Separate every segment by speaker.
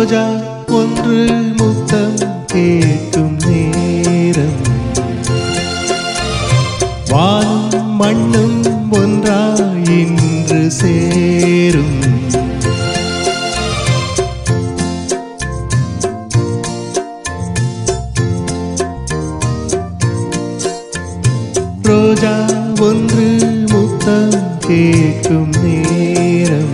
Speaker 1: ரோஜா ஒன்று முத்தம் கேட்கும் நேரம் வானும் மண்ணும் ஒன்றாய் இன்று சேரும் ரோஜா ஒன்று முத்தம் கேட்கும் நேரம்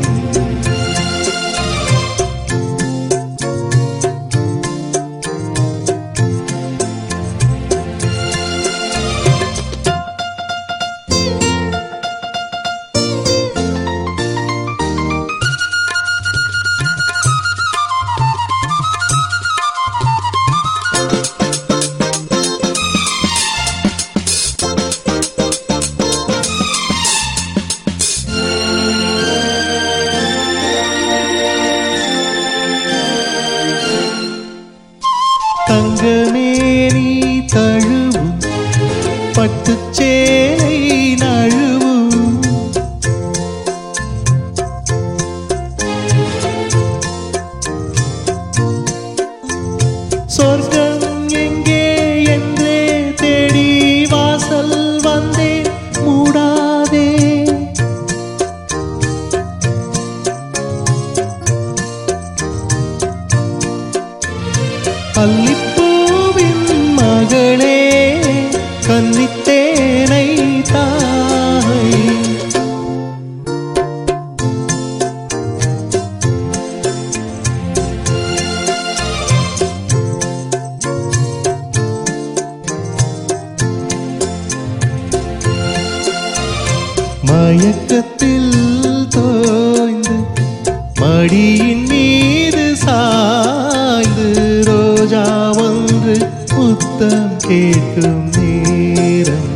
Speaker 1: தங்கமேனி தழுவும் பட்டுச்சேலை நழுவும் சொர்க்கம் எங்கே என்றே தேடி வாசல் வந்தேன் மூடாதே அல்லிப்பூவின் மகளே கன்னித்தேனை தாய் மயக்கத்தில் தோய்ந்து மடியின் மீது சாய்ந்து ரோஜா ஒன்று முத்தம் கேட்கும் நேரம்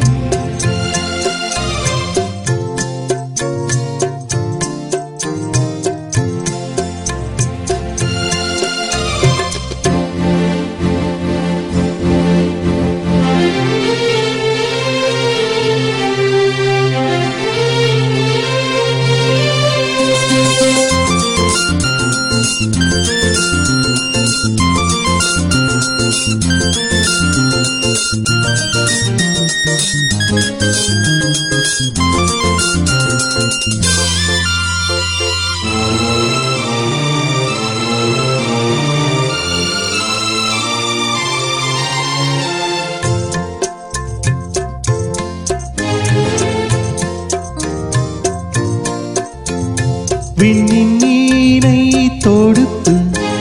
Speaker 1: விண்ணின் மீனை தொடுத்து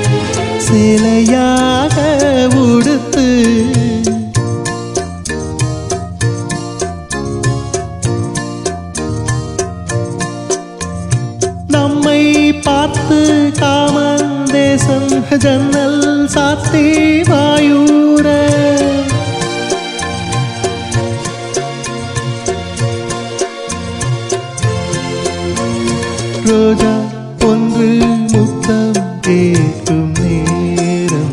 Speaker 1: சிலையாக உடுத்து நம்மை பார்த்து காமன் தேசம் ஜன்னல் சாத்தி வாயூர ரோஜா ஒன்று முத்தம் கேட்கும் நேரம்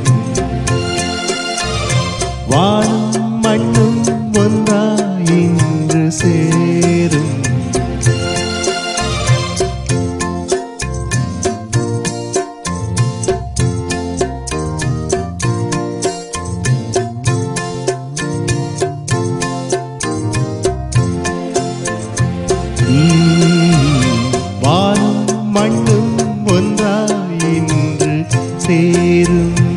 Speaker 1: வானும் மண்ணும் ஒன்றாய் இன்று சேரும் வானும் மண்ணும் ஒன்றாய் இன்று சேரும்